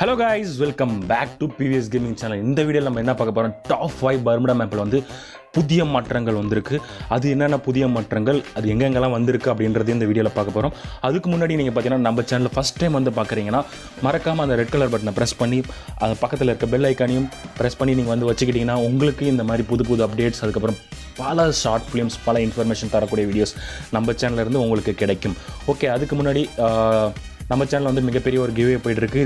hello guys welcome back to BVS gaming channel இந்த வீடியோவில் நம்ம என்ன பார்க்க போகிறோம் டாப் ஃபைவ் பர்முடா மேப்பில் வந்து புதிய மாற்றங்கள் வந்திருக்கு அது என்னென்ன புதிய மாற்றங்கள் அது எங்கெங்கெல்லாம் வந்திருக்கு அப்படின்றது இந்த வீடியோவில் பார்க்க போகிறோம் அதுக்கு முன்னாடி நீங்கள் பார்த்தீங்கன்னா நம்ம சேனலில் ஃபஸ்ட் டைம் வந்து பார்க்குறீங்கன்னா மறக்காமல் அந்த ரெட் கலர் பட்டனை ப்ரெஸ் பண்ணி அது பக்கத்தில் இருக்க பெல் ஐக்கானையும் ப்ரெஸ் பண்ணி நீங்கள் வந்து வச்சுக்கிட்டிங்கன்னா உங்களுக்கு இந்த மாதிரி புது புது அப்டேட்ஸ் அதுக்கப்புறம் பல ஷார்ட் ஃபிலிம்ஸ் பல இன்ஃபர்மேஷன் தரக்கூடிய வீடியோஸ் நம்ம சேனல்ல இருந்து உங்களுக்கு கிடைக்கும் ஓகே அதுக்கு முன்னாடி ஆஹ், நம்ம சேனலில் வந்து மிகப்பெரிய ஒரு கிவ்வே போயிட்டுருக்கு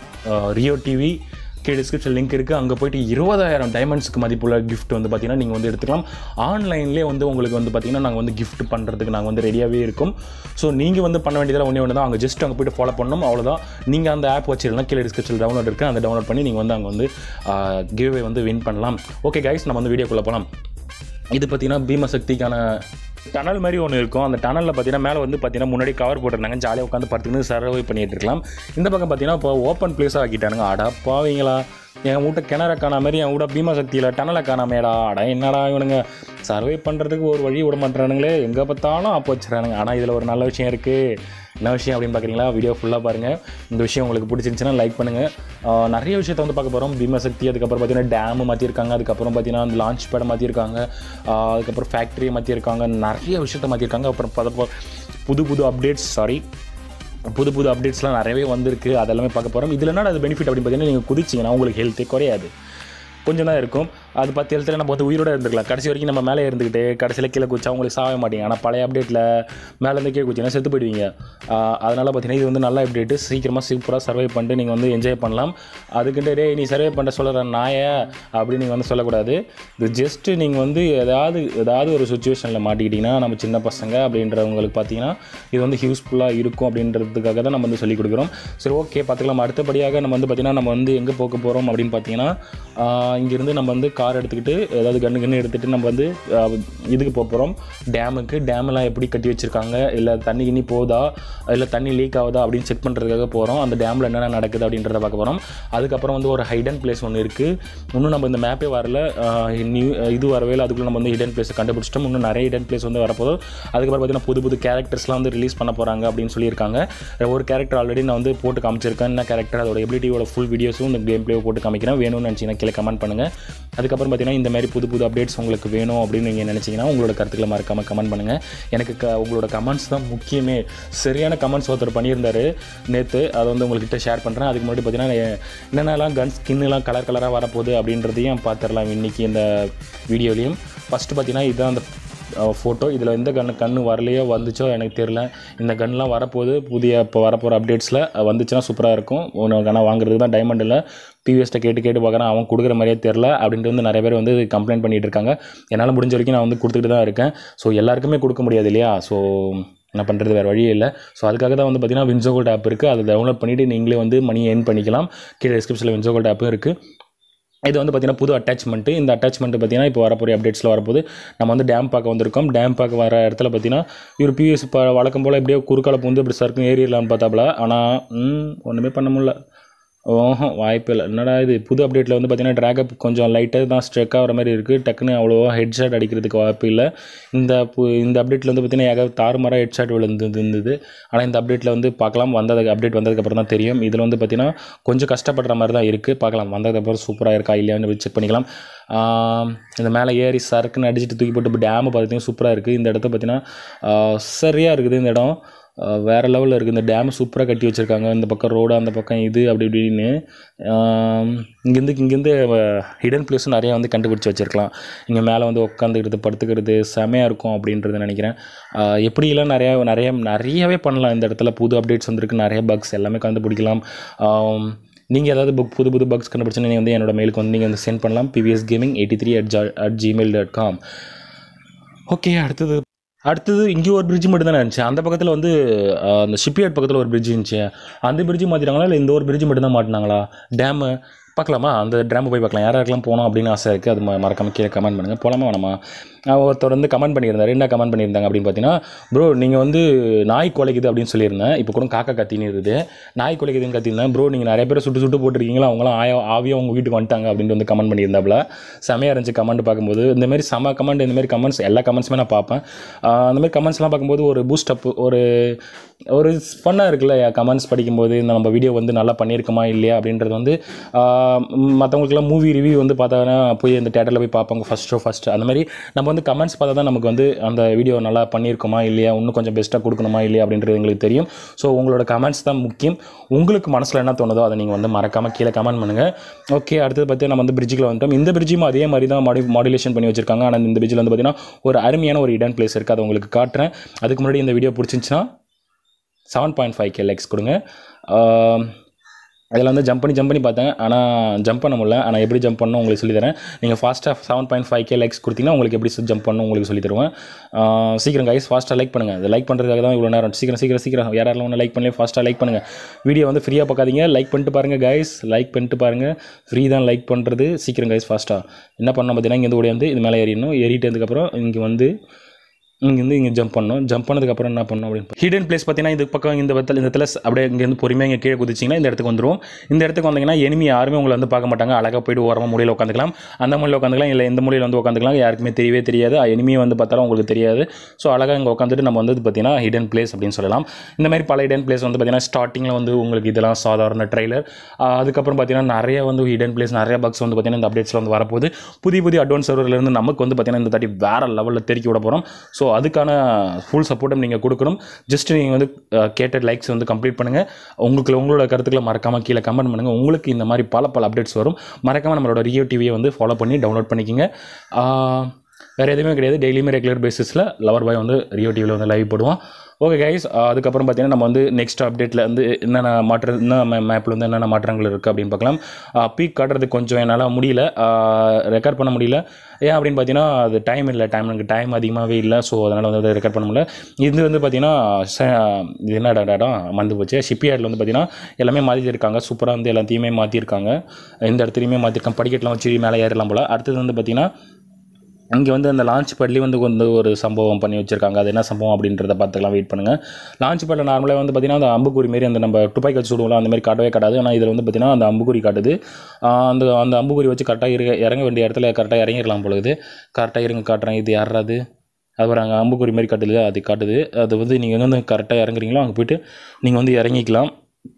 ரியோ டிவி கே டிஸ்கிரிப்ஷன் லிங்க் இருக்குது அங்கே போயிட்டு இருபதாயிரம் டைமண்ட்ஸ்க்கு மதிப்புள்ள gift வந்து பார்த்தீங்கன்னா நீங்கள் வந்து எடுத்துக்கலாம் ஆன்லைன்லேயே வந்து உங்களுக்கு வந்து பார்த்தீங்கன்னா நாங்கள் வந்து gift பண்ணுறதுக்கு நாங்கள் வந்து ரெடியாகவே இருக்கும் ஸோ நீங்கள் வந்து பண்ண வேண்டியதெல்லாம் ஒன்றே ஒன்று தான் அங்கே ஜஸ்ட் அங்கே போயிட்டு ஃபாலோ பண்ணணும் அவ்வளோதான் நீங்கள் அந்த ஆப் வச்சிருந்தா கீழே டிஸ்கிரிப்ஷன் டவுன்லோட் இருக்குது அந்த டவுன்லோட் பண்ணி நீங்கள் வந்து அங்கே வந்து கிவ்வே வந்து வின் பண்ணலாம் ஓகே கைஸ் நம்ம வந்து வீடியோக்குள்ளே போகலாம் இது பார்த்தீங்கன்னா பீமசக்திக்கான டனல் மாதிரி ஒன்று இருக்கும் அந்த டனலில் பார்த்தீங்கன்னா மேலே வந்து பார்த்தீங்கன்னா முன்னாடி கவர் போட்டிருந்தாங்க ஜாலியாக உட்காந்து படுத்துக்கின்னு சர்வை பண்ணிட்டு இருக்கலாம் இந்த பக்கம் பார்த்தீங்கன்னா இப்போ ஓப்பன் பிளேஸாக ஆக்கிட்டானுங்க அடா பாவீங்களா என் வீட்டை கிணற காணா மாதிரி என் வீட பீமசக்தியில் டனலை காணாமேடா அட என்னடா இவனுங்க சர்வை பண்ணுறதுக்கு ஒரு வழி விட மாட்டுறானுங்களே எங்கே பார்த்தாலும் ஆப்பு வச்சுறானுங்க ஆனால் இதில் ஒரு நல்ல விஷயம் இருக்குது என்ன விஷயம் அப்படின்னு பார்க்குறீங்களா வீடியோ ஃபுல்லாக பாருங்கள் இந்த விஷயம் உங்களுக்கு பிடிச்சிருந்துச்சுன்னா லைக் பண்ணுங்கள் ஆஹ் நிறைய விஷயத்தை வந்து பார்க்க போகிறோம் பீமசக்தி அதுக்கப்புறம் பார்த்தீங்கன்னா டேமு மாற்றிருக்காங்க அதுக்கப்புறம் பார்த்தீங்கன்னா அந்த லான்ச் பேடை மாற்றிருக்காங்க ஆஹ் அதுக்கப்புறம் ஃபேக்ட்ரியை மாற்றிருக்காங்க நிறைய விஷயத்த மாற்றிருக்காங்க அப்புறம் பத புது புது அப்டேட்ஸ் சாரி புது புது அப்டேட்ஸ்லாம் நிறையவே வந்திருக்கு அதெல்லாமே பார்க்க போகிறோம் இதில் என்ன அது பெனிஃபிட் அப்படின்னு பார்த்தீங்கன்னா நீங்கள் குதிச்சிங்கன்னா உங்களுக்கு ஹெல்த்தே குறையாது கொஞ்சம் தான் இருக்கும் அது பத்து எழுத்துல நம்ம வந்து உயிரோட இருந்துக்கலாம் கடைசி வரைக்கும் நம்ம மேலே இருந்துக்கிட்டு கடைசியில் கீழே குச்சா உங்களுக்கு சாக மாட்டீங்க ஆனால் பழைய அப்டேட்டில் மேலேருந்து கீழே குச்சிங்கன்னா செத்து போயிடுவீங்க ஆஹ் அதனால் பார்த்தீங்கன்னா இது வந்து நல்ல அப்டேட்டு சீக்கிரமாக சூப்பராக சர்வை பண்ணிட்டு நீங்கள் வந்து என்ஜாய் பண்ணலாம் அதுக்கிட்ட டே நீ சர்வை பண்ண சொல்கிற நாய அப்படின்னு நீங்கள் வந்து சொல்லக்கூடாது இது ஜஸ்ட்டு நீங்கள் வந்து ஏதாவது ஏதாவது ஒரு சுச்சுவேஷனில் மாட்டிக்கிட்டிங்கன்னா நம்ம சின்ன பசங்க அப்படின்றவங்களுக்கு பார்த்தீங்கன்னா இது வந்து யூஸ்ஃபுல்லாக இருக்கும் அப்படின்றதுக்காக தான் நம்ம வந்து சொல்லிக் கொடுக்குறோம் சரி ஓகே பார்த்துக்கலாம் அடுத்தபடியாக நம்ம வந்து பார்த்திங்கன்னா நம்ம வந்து எங்கே போக போகிறோம் அப்படின்னு பார்த்தீங்கன்னா ஆஹ் இங்கிருந்து நம்ம வந்து கார் எடுத்துக்கிட்டு ஏதாவது கன்று கன்று எடுத்துகிட்டு நம்ம வந்து ஆஹ் இதுக்கு போக போகிறோம் டேமுக்கு டேமெல்லாம் எப்படி கட்டி வச்சுருக்காங்க இல்லை தண்ணி கிண்ணி போதா இல்லை தண்ணி லீக் ஆகுதா அப்படின்னு செக் பண்ணுறதுக்காக போகிறோம் அந்த டேமில் என்னென்ன நடக்குது அப்படின்றத பார்க்க போகிறோம் அதுக்கப்புறம் வந்து ஒரு ஹைடன் பிளேஸ் ஒன்று இருக்குது இன்னும் நம்ம இந்த மேப்பே வரல நியூ இது வரவே இல்லை அதுக்குள்ளே நம்ம வந்து ஹிடன் பிளேஸ் கண்டுபிடிச்சிட்டோம் இன்னும் நிறைய ஹிடன் பிளேஸ் வந்து வரப்போகுது அதுக்கப்புறம் பார்த்தீங்கன்னா புது புது கேரக்டர்ஸ்லாம் வந்து ரிலீஸ் பண்ண போகிறாங்க அப்படின்னு சொல்லியிருக்காங்க ஒரு கேரக்டர் ஆல்ரெடி நான் வந்து போட்டு காமிச்சிருக்கேன் என்ன கேரக்டர் அதோட எபிலிட்டியோட ஃபுல் வீடியோஸும் இந்த கேம் பிளே போட்டு காமிக்கிறேன் வேணும்னு நினச்சிங்கன்னா கீழே கமெண்ட் பண்ணுங்கள் அதுக்கப்புறம் பார்த்தீங்கன்னா இந்த மாதிரி புது புது அப்டேட்ஸ் உங்களுக்கு வேணும் அப்படின்னு நீங்கள் நினச்சிங்கன்னா உங்களோட கருத்துக்களை மறக்காமல் கமெண்ட் பண்ணுங்கள் எனக்கு க உங்களோட கமெண்ட்ஸ் தான் முக்கியமே சரியான கமெண்ட்ஸ் ஒருத்தர் பண்ணியிருந்தாரு நேற்று அதை வந்து உங்கள்கிட்ட ஷேர் பண்ணுறேன் அதுக்கு முன்னாடி பார்த்தீங்கன்னா எ- என்னென்னலாம் கன் ஸ்கின்னுலாம் கலர் கலராக வரப்போகுது அப்படின்றதையும் பார்த்துடலாம் இன்றைக்கி இந்த வீடியோலையும் ஃபஸ்ட்டு பார்த்தீங்கன்னா இதுதான் அந்த ஃபோட்டோ இதில் எந்த கன்று கன்று வரலையோ வந்துச்சோ எனக்கு தெரில இந்த கன்லாம் வரப்போகுது புதிய இப்போ வரப்போகிற அப்டேட்ஸில் வந்துச்சுன்னா சூப்பராக இருக்கும் உனக்கு ஆனால் வாங்குறதுக்கு தான் டைமண்ட் இல்லை பிவிஎஸ்ட்டை கேட்டு கேட்டு பார்க்குறேன் அவன் கொடுக்குற மாதிரியே தெரில அப்படின்ட்டு வந்து நிறைய பேர் வந்து கம்ப்ளைண்ட் பண்ணிகிட்டு இருக்காங்க என்னால் முடிஞ்ச வரைக்கும் நான் வந்து கொடுத்துக்கிட்டு தான் இருக்கேன் ஸோ எல்லாருக்குமே கொடுக்க முடியாது இல்லையா ஸோ என்ன பண்ணுறது வேறு வழியே இல்லை ஸோ அதுக்காக தான் வந்து பார்த்தீங்கன்னா வின்சோகோல்ட் ஆப் இருக்குது அதை டவுன்லோட் பண்ணிவிட்டு நீங்களே வந்து மணி ஏர்ன் பண்ணிக்கலாம் கீழே டிஸ்கிரிப்ஷனில் வின்சோகோல்ட் ஆப்பும் இருக்குது இது வந்து பார்த்திங்கன்னா புது அட்டாச்மெண்ட்டு இந்த அட்டாச்மெண்ட் பார்த்தீங்கன்னா இப்போ வரப்போகிற அப்டேட்ஸில் வரப்போது நம்ம வந்து டேம் பார்க்க வந்திருக்கோம் டேம் பார்க்க வர இடத்துல பார்த்தீங்கன்னா இவர் பிஎஸ் இப்போ வழக்கம் போல் எப்படியோ குறுக்கால பூந்து இப்படி சர்க்கும் ஏறிடலான்னு பார்த்தாப்புல ஆனால் ம், ஒன்றுமே பண்ண முடியல ஓஹோ வாய்ப்பு இல்லை என்னடா இது புது அப்டேட்டில் வந்து பார்த்தீங்கன்னா ட்ராகப் கொஞ்சம் லைட்டாக தான் ஸ்ட்ரெக் ஆகிற மாதிரி இருக்குது டக்குன்னு அவ்வளோவா ஹெட்ஷாட் அடிக்கிறதுக்கு வாய்ப்பு இல்லை இந்த பு- இந்த அப்டேட்டில் வந்து பார்த்தீங்கன்னா ஏக தாறுமாறாக ஹெட்ஷாட் விழுந்தது இருந்தது ஆனால் இந்த அப்டேட்டில் வந்து பார்க்கலாம் வந்ததுக்கு அப்டேட் வந்ததுக்கப்புறம் தான் தெரியும் இதில் வந்து பார்த்தீங்கன்னா கொஞ்சம் கஷ்டப்படுற மாதிரி தான் இருக்குது பார்க்கலாம் வந்ததுக்கப்புறம் சூப்பராக இருக்கா இல்லையான்னு செக் பண்ணிக்கலாம் ஆம், இந்த மேலே ஏறி சறுக்குன்னு அடிச்சுட்டு தூக்கி போட்டு டேமு பார்த்தீங்கன்னா சூப்பராக இருக்குது இந்த இடத்த பார்த்தீங்கன்னா சரியாக இருக்குது இந்த இடம் ஆஹ் வேற லெவலில் இருக்குது இந்த டேம் சூப்பராக கட்டி வச்சுருக்காங்க இந்த பக்கம் ரோடு அந்த பக்கம் இது அப்படி இப்படின்னு ஆம், இங்கேருந்து இங்கேருந்து ஹிடன் பிளேஸும் நிறையா வந்து கண்டுபிடிச்சி வச்சுருக்கலாம் இங்கே மேலே வந்து உட்காந்துக்கிறது படுத்துக்கிறது செமையாக இருக்கும் அப்படின்றது நினைக்கிறேன் ஆஹ் எப்படியெல்லாம் நிறையா நிறைய நிறையவே பண்ணலாம் இந்த இடத்துல புது அப்டேட்ஸ் வந்திருக்கு நிறைய பக்ஸ் எல்லாமே கண்டுபிடிக்கலாம் நீங்கள் ஏதாவது புக் புது புது பக்ஸ் கண்டுபிடிச்சுன்னா நீங்கள் வந்து என்னோட மெயிலுக்கு வந்து நீங்கள் வந்து சென்ட் பண்ணலாம் BVS gaming eighty three at ஜா at Gmail dot com okay அடுத்தது அடுத்தது இங்கே ஒரு பிரிட்ஜ் மட்டும் தான் இருந்துச்சு அந்த பக்கத்தில் வந்து ஆஹ், அந்த ஷிப்யார்ட் பக்கத்தில் ஒரு பிரிட்ஜ் இருந்துச்சு அந்த பிரிட்ஜ் மாற்றிட்டாங்களா இல்லை இந்த ஒரு பிரிட்ஜ் மட்டும் தான் மாட்டினாங்களா டேமு பார்க்கலாமா அந்த ட்ராமா போய் பார்க்கலாம் யாராருக்கெல்லாம் போகணும் அப்படின்னு ஆசை இருக்குது அது ம- மறக்காம கீழே கமெண்ட் பண்ணுங்கள் போகலாமா வேணாமா நான் ஒருத்தர் வந்து கமெண்ட் பண்ணியிருந்தார் என்ன கமெண்ட் பண்ணியிருந்தாங்க அப்படின்னு பார்த்தீங்கன்னா ப்ரோ நீங்கள் வந்து நாய் குலைக்குது அப்படின்னு சொல்லியிருந்தேன் இப்போ கூட காக்கா கத்தின்னு இருக்குது நாய் குலைக்குதுன்னு கத்தியிருந்தேன் ப்ரோ நீங்கள் நிறைய பேர் சுட்டு சுட்டு போட்டிருக்கீங்களா அவங்களாம் ஆயா ஆவியாக உங்கள் வீட்டுக்கு வந்துட்டாங்க அப்படின்னு வந்து கமெண்ட் பண்ணியிருந்தாப்புல செமையாக இருந்துச்சு கமெண்ட் பார்க்கும்போது இந்த மாதிரி செம கமெண்ட் இந்த மாதிரி கமெண்ட்ஸ் எல்லா கமெண்ட்ஸுமே நான் பார்ப்பேன் ஆஹ் அந்த மாதிரி கமெண்ட்ஸ்லாம் பார்க்கும்போது ஒரு பூஸ்ட் அப் ஒரு ஒரு ஃபன்னாக இருக்குல்ல கமெண்ட்ஸ் படிக்கும்போது இந்த நம்ம வீடியோ வந்து நல்லா பண்ணியிருக்கோமா இல்லையா அப்படின்றது வந்து மற்றவங்களுக்குலாம் மூவி ரிவ்யூ வந்து பார்த்தாங்கன்னா போய் அந்த தேட்டரில் போய் பார்ப்பாங்க ஃபஸ்ட் ஷோ ஃபஸ்ட்டு அந்த மாதிரி நம்ம வந்து கமெண்ட்ஸ் பார்த்தா தான் நமக்கு வந்து அந்த வீடியோ நல்லா பண்ணியிருக்கோமா இல்லையா இன்னும் கொஞ்சம் பெஸ்ட்டாக கொடுக்கணுமா இல்லையா அப்படின்றது எங்களுக்கு தெரியும் ஸோ உங்களோட கமெண்ட்ஸ் தான் முக்கியம் உங்களுக்கு மனசில் என்ன தோணுதோ அதை நீங்கள் வந்து மறக்காமல் கீழே கமெண்ட் பண்ணுங்கள் ஓகே அடுத்தது பார்த்து நம்ம வந்து பிரிட்ஜில் வந்துட்டோம் இந்த பிரிட்ஜும் அதே மாதிரி தான் மாடி மாடுலேஷன் பண்ணி வச்சிருக்காங்க ஆனால் இந்த பிரிட்ஜில் வந்து பார்த்தீங்கன்னா ஒரு அருமையான ஒரு இடன் பிளேஸ் இருக்குது அதை உங்களுக்கு காட்டுறேன் அதுக்கு முன்னாடி இந்த வீடியோ பிடிச்சிருந்துச்சுன்னா seven point five K likes கொடுங்க அதில் வந்து ஜம்ப் பண்ணி ஜம்ப் பண்ணி பார்த்தேன் ஆனால் ஜம்ப் பண்ண முடியல ஆனால் எப்படி ஜம்ப் பண்ணணும் உங்களுக்கு சொல்லி தரேன் நீங்கள் ஃபாஸ்ட்டாக seven point five K likes கொடுத்தீங்கன்னா உங்களுக்கு எப்படி ஜம்ப் பண்ணணும் உங்களுக்கு சொல்லி தருவேன் ஆஹ் சீக்கிரம் கைஸ் ஃபாஸ்ட்டாக லைக் பண்ணுங்கள் அது லைக் பண்ணுறதுக்காக தான் இவ்வளோ நேரம் சீக்கிரம் சீக்கிரம் சீக்கிரம் யாரெல்லாம் ஒன்று லைக் பண்ணி ஃபாஸ்ட்டாக லைக் பண்ணுங்கள் வீடியோ வந்து ஃப்ரீயாக பார்க்காதீங்க லைக் பண்ணிட்டு பாருங்கள் கைஸ் லைக் பண்ணிட்டு பாருங்கள் ஃப்ரீ தான் லைக் பண்ணுறது சீக்கிரம் கைஸ் ஃபாஸ்ட்டாக என்ன பண்ணணும் பார்த்தீங்கன்னா இங்கேருந்து ஓடி வந்து இது மேலே ஏறிடணும் ஏறிட்டதுக்கப்புறம் இங்கே வந்து இங்கேருந்து இங்கே ஜம்ப் பண்ணணும் ஜம்ப் பண்ணதுக்கப்புறம் என்ன பண்ணணும் அப்படின்னு ஹிடன் பிளேஸ் பார்த்தீங்கன்னா இது பக்கம் இந்த இடத்துல இந்த இடத்துல அப்படியே இங்கேருந்து பொறுமையாக இங்கே கீழே குதிச்சிங்கன்னா இந்த இடத்துக்கு வந்துரும் இந்த இடத்துக்கு வந்தீங்கன்னா enemy யாருமே உங்களை வந்து பார்க்க மாட்டாங்க அழகாக போயிட்டு ஓரமாக மூலையில் உட்காந்துக்கலாம் அந்த மூலையில் உட்காந்துக்கலாம் இல்லை இந்த மூலையில் வந்து உட்காந்துக்கலாம் யாருக்குமே தெரியவே தெரியாது எனிமியை வந்து பார்த்தாலும் உங்களுக்கு தெரியாது ஸோ அழகாக இங்கே உட்காந்துட்டு நம்ம வந்து பார்த்தீங்கன்னா ஹிடன் பிளேஸ் அப்படின்னு சொல்லலாம் இந்த மாதிரி பல ஹிடன் பிளேஸ் வந்து பார்த்தீங்கன்னா ஸ்டார்டிங்கில் வந்து உங்களுக்கு இதெல்லாம் சாதாரண ட்ரைலர் அதுக்கப்புறம் பார்த்தீங்கன்னா நிறைய வந்து ஹிடன் பிளேஸ் நிறைய பக்ஸ் வந்து பார்த்தீங்கன்னா இந்த அப்டேட்ஸில் வந்து வரப்போகுது புதிய புதிய அட்வான்ஸ் சர்வர்லேருந்து நமக்கு வந்து பார்த்தீங்கன்னா இந்த தாட்டி வேறு லெவலில் தெருக்கி விட போகிறோம் ஸோ அதுக்கான ஃபுல் சப்போர்ட்டும் நீங்கள் கொடுக்கணும் ஜஸ்ட் நீங்கள் வந்து அஹ், கேட்ட லைக்ஸ் வந்து கம்ப்ளீட் பண்ணுங்கள் உங்களுக்கு உங்களோட கருத்துக்களை மறக்காமல் கீழே கமெண்ட் பண்ணுங்கள் உங்களுக்கு இந்த மாதிரி பல பல அப்டேட்ஸ் வரும் மறக்காமல் நம்மளோட ரியோ டிவியை வந்து ஃபாலோ பண்ணி டவுன்லோட் பண்ணிக்கோங்க ஆஹ், வேறு எதுவுமே கிடையாது டெய்லியுமே ரெகுலர் பேசிஸில் லவர் பாய் வந்து ரியோ டிவியில் வந்து லைவ் போடுவோம் ஓகே கைஸ் அதுக்கப்புறம் பார்த்தீங்கன்னா நம்ம வந்து நெக்ஸ்ட் அப்டேட்டில் வந்து என்னென்ன மாற்ற என்ன மேப்பில் வந்து என்னென்ன மாற்றங்கள் இருக்குது அப்படின்னு பார்க்கலாம் பீக் காட்டுறதுக்கு கொஞ்சம் என்னால் முடியல ரெக்கார்ட் பண்ண முடியல ஏன் அப்படின்னு பார்த்தீங்கன்னா அது டைம் இல்லை டைம் எனக்கு டைம் அதிகமாகவே இல்லை ஸோ அதனால் வந்து ரெக்கார்ட் பண்ண முடியல இது வந்து பார்த்தீங்கன்னா ச- இது என்ன இடம் மறந்து போச்சு ஷிப்யார்டில் வந்து பார்த்தீங்கன்னா எல்லாமே மாற்றிருக்காங்க சூப்பராக வந்து எல்லாத்தையுமே மாற்றிருக்காங்க இந்த இடத்துலையுமே மாற்றிருக்காங்க படிக்கட்டெலாம் வச்சு மேலே ஏறலாம் போல் அடுத்தது வந்து பார்த்தீங்கன்னா இங்கே வந்து அந்த லான்ச் பேட்லேயும் வந்து வந்து ஒரு சம்பவம் பண்ணி வச்சிருக்காங்க அது என்ன சம்பவம் அப்படின்றத பார்த்துக்கலாம் வெயிட் பண்ணுங்கள் லான்ச் பேட்டில் நார்மலாக வந்து பார்த்தீங்கன்னா அந்த அம்புக்குறி மாரி அந்த நம்ம துப்பாக்கி வச்சு சுடுவோம்ல அந்த மாதிரி காட்டவே காட்டாது ஆனால் இதில் வந்து பார்த்தீங்கன்னா அந்த அம்புக்குறி காட்டுது ஆஹ் அந்த அந்த அம்புக்குறி வச்சு கரெக்டாக இறங்க இறங்க வேண்டிய இடத்துல கரெக்டாக இறங்கிடலாம் பொழுது கரெக்டாக இறங்க காட்டுறேன் இது யாராது அது அங்கே அம்புக்குறி மாதிரி காட்டுது அது காட்டுது அது வந்து நீங்கள் வந்து கரெக்டாக இறங்குறீங்களோ அங்கே போயிட்டு நீங்கள் வந்து இறங்கிக்கலாம்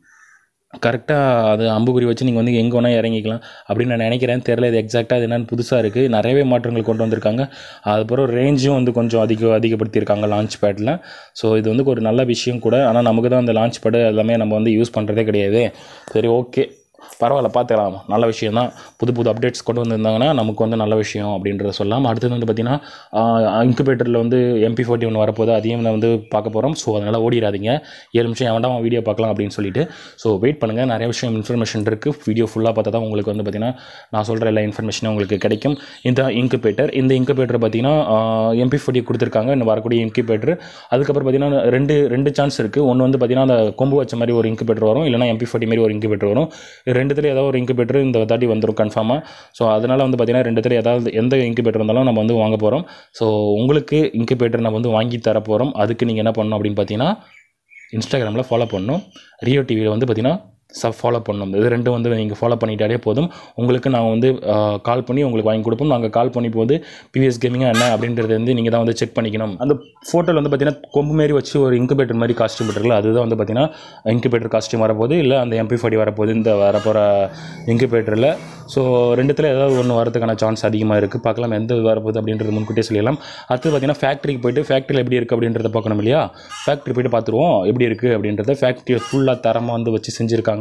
கரெக்டாக அது அம்புக்குறி வச்சு நீங்கள் வந்து எங்கே வேணால் இறங்கிக்கலாம் அப்படின்னு நான் நினைக்கிறேன் தெரில இது எக்ஸாக்டாக அது என்னன்னு புதுசாக இருக்குது நிறையவே மாற்றங்கள் கொண்டு வந்திருக்காங்க அதுக்கப்புறம் ரேஞ்சும் வந்து கொஞ்சம் அதிக அதிகப்படுத்தியிருக்காங்க லான்ச் பேட்டில் ஸோ இது வந்து ஒரு நல்ல விஷயம் கூட ஆனால் நமக்கு தான் அந்த லான்ச் பேடு எல்லாமே நம்ம வந்து யூஸ் பண்ணுறதே கிடையாது சரி ஓகே பரவாயில்ல பார்த்துக்கலாம் நல்ல விஷயம் தான் புது புது அப்டேட்ஸ் கொண்டு வந்திருந்தாங்கன்னா நமக்கு வந்து நல்ல விஷயம் அப்படின்றத சொல்லலாம் அடுத்தது வந்து பார்த்திங்கன்னா இன்குபேட்டரில் வந்து எம்பி ஃபோர்ட்டி ஒன்று வரப்போது அதையும் நான் வந்து பார்க்க போகிறோம் ஸோ அதனால் ஓடிடாதீங்க ஏழு நிமிஷம் எவன்டா வீடியோ பார்க்கலாம் அப்படின்னு சொல்லிட்டு ஸோ வெயிட் பண்ணுங்கள் நிறைய விஷயம் இன்ஃபர்மேஷன் இருக்குது வீடியோ ஃபுல்லாக பார்த்தா தான் உங்களுக்கு வந்து பார்த்திங்கன்னா நான் சொல்கிற எல்லா இன்ஃபர்மேஷனும் உங்களுக்கு கிடைக்கும் இந்த இன்குபேட்டர் இந்த இன்குபேட்டர் பார்த்தீங்கன்னா எம்பி ஃபோர்ட்டி கொடுத்துருக்காங்க இன்னும் வரக்கூடிய இன்குபேட்டர் அதுக்கப்புறம் பார்த்தீங்கன்னா ரெண்டு ரெண்டு சான்ஸ் இருக்குது ஒன்று வந்து பார்த்தீங்கன்னா அந்த கொம்பு வச்ச மாதிரி ஒரு இன்குபேட்டர் வரும் இல்லைனா எம்பி ஃபோர்ட்டி மாதிரி ஒரு இன்குபேட்டர் வரும் இது ரெண்டுத்துல ஏதாவது ஒரு இன்குபேட்டர் இந்த தாட்டி வந்துடும் கன்ஃபார்மாக ஸோ அதனால் வந்து பார்த்தீங்கன்னா ரெண்டுத்துல ஏதாவது எந்த இன்குபேட்டர் இருந்தாலும் நம்ம வந்து வாங்க போகிறோம் ஸோ உங்களுக்கு இன்குபேட்டர் நம்ம வந்து வாங்கி தர போகிறோம் அதுக்கு நீங்கள் என்ன பண்ணணும் அப்படின்னு பார்த்தீங்கன்னா இன்ஸ்டாகிராமில் ஃபாலோ பண்ணணும் ரியோ டிவியில் வந்து பார்த்தீங்கன்னா சப் ஃபாலோ பண்ணணும் இது ரெண்டும் வந்து நீங்கள் ஃபாலோ பண்ணிட்டாலே போதும் உங்களுக்கு நான் வந்து கால் பண்ணி உங்களுக்கு வாங்கி கொடுப்போம் நாங்கள் கால் பண்ணி போது பிவிஎஸ் கேமிங்காக என்ன அப்படின்றது வந்து நீங்கள் தான் வந்து செக் பண்ணிக்கணும் அந்த ஃபோட்டோவில் வந்து பார்த்தீங்கன்னா கொம்பு மாரி வச்சு ஒரு இன்குபேட்டர் மாதிரி காஸ்டியூம் இருக்குல்ல அதுதான் வந்து பார்த்தீங்கன்னா இன்குபேட்டர் காஸ்டியூம் வரப்போகுது இல்லை அந்த எம்பி ஃபார்ட்டி வரப்போகுது இந்த வரப்போகிற இன்குபேட்டரில் ஸோ ரெண்டுத்தில் ஏதாவது ஒன்று வரதுக்கான சான்ஸ் அதிகமாக இருக்குது பார்க்கலாம் எந்த இது வரப்போகுது அப்படின்றது முன்கூட்டியே சொல்லிடலாம் அடுத்து பார்த்தீங்கன்னா ஃபேக்ட்ரிக்கு போயிட்டு ஃபேக்ட்ரியில் எப்படி இருக்குது அப்படின்றத பார்க்கணும் இல்லையா ஃபேக்ட்ரி போயிட்டு பார்த்துருவோம் எப்படி இருக்குது அப்படின்றத ஃபேக்ட்ரியை ஃபுல்லாக தரமாக வந்து வச்சு செஞ்சுருக்காங்க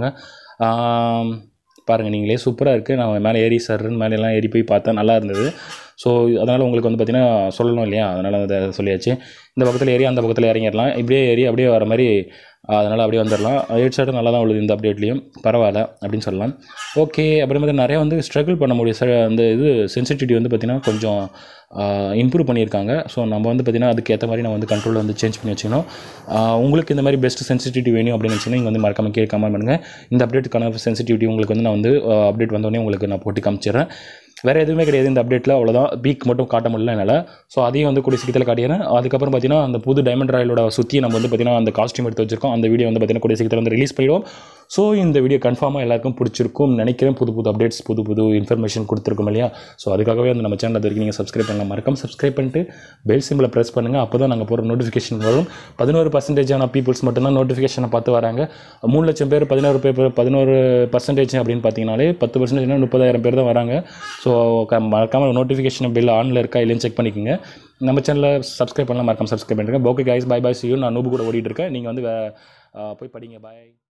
ஆம், பாருங்கள் நீங்களே சூப்பராக இருக்குது நான் மேலே ஏறி சர்ன்னு மேலே எல்லாம் ஏறி போய் பார்த்தேன் நல்லா இருந்தது ஸோ அதனால் உங்களுக்கு வந்து பார்த்தீங்கன்னா சொல்லணும் இல்லையா அதனால் அதை சொல்லியாச்சு இந்த பக்கத்தில் ஏறி அந்த பக்கத்தில் இறங்கிடலாம் இப்படியே ஏறி அப்படியே வர மாதிரி அதனால் அப்படியே வந்துடலாம் ஹெட் ஷாட்டும் நல்லா தான் உள்ளது இந்த அப்டேட்லேயும் பரவாயில்ல அப்படின்னு சொல்லலாம் ஓகே அப்புறமேட்டு நிறைய வந்து ஸ்ட்ரகிள் பண்ண முடியும் சார் அந்த இது சென்சிட்டிவிட்டி வந்து பார்த்திங்கன்னா கொஞ்சம் இம்ப்ரூவ் பண்ணியிருக்காங்க ஸோ நம்ம வந்து பார்த்திங்கன்னா அதுக்கேற்ற மாதிரி நம்ம வந்து கண்ட்ரோல் வந்து சேஞ்ச் பண்ணி வச்சுக்கணும் ஆஹ் உங்களுக்கு இந்த மாதிரி பெஸ்ட் சென்சிட்டிவிட்டி வேணும் அப்படின்னு வச்சுன்னா நீங்கள் வந்து மறக்காம கீழே கமெண்ட் பண்ணுங்கள் இந்த அப்டேட்டுக்கான சென்சிட்டிவிட்டி உங்களுக்கு வந்து நான் வந்து அப்டேட் வந்தோடனே உங்களுக்கு நான் போட்டு காமிச்சிடுறேன் வேறு எதுவுமே கிடையாது இந்த அப்டேட்டில் அவ்வளோதான் பீக் மட்டும் காட்ட முடியல என்னால் ஸோ அதையும் வந்து கூடிய சீக்கிரத்தில் காட்டிடுறேன் அதுக்கப்புறம் பார்த்தீங்கன்னா அந்த புது டைமண்ட் ராயலோட சுற்றி நம்ம வந்து பார்த்தீங்கன்னா அந்த காஸ்டியூம் எடுத்து வச்சிருக்கோம் அந்த வீடியோ வந்து பார்த்தீங்கன்னா கூடிய சீக்கிரத்தில் வந்து ரிலீஸ் பண்ணிடுவோம் ஸோ இந்த வீடியோ கன்ஃபார்மாக எல்லாருக்கும் பிடிச்சிருக்கும் நினைக்கிறேன் புது புது அப்டேட்ஸ் புது புது இன்ஃபர்மேஷன் கொடுத்துருக்கோம் இல்லையா ஸோ அதுக்காகவே வந்து நம்ம சேனல் வரைக்கும் நீங்கள் சப்ஸ்கிரைப் பண்ணலாம் மறக்காம சப்ஸ்கிரைப் பண்ணிட்டு பெல் சிம்பிளை ப்ரெஸ் பண்ணுங்கள் அப்போ தான் நாங்கள் போகிற நோட்டிஃபிகேஷன் வரும் பதினோரு பர்சன்டேஜான பீப்புள்ஸ் மட்டும்தான் நோட்டிஃபிகேஷனை பார்த்து வராங்க மூணு லட்சம் பேர் பதினோரு பேர் பதினோரு பர்சன்டேஜ் அப்படின்னு பார்த்தீங்கனாலே பத்து பர்சன்டேஜ்னா முப்பதாயிரம் பேர் தான் வராங்க ஸோ மறக்காமல் நோட்டிஃபிகேஷன் பில் ஆனில் இருக்கா இல்லைன்னு செக் பண்ணிக்கோங்க நம்ம சேனலில் சப்ஸ்கிரைப் பண்ணலாம் மறக்காம சப்ஸ்கிரைப் பண்ணுறேன் okay guys bye bye see நான் நூபு கூட ஓடிட்டு இருக்கேன் நீங்கள் வந்து வே- ஆ, போய் படிங்க பாய்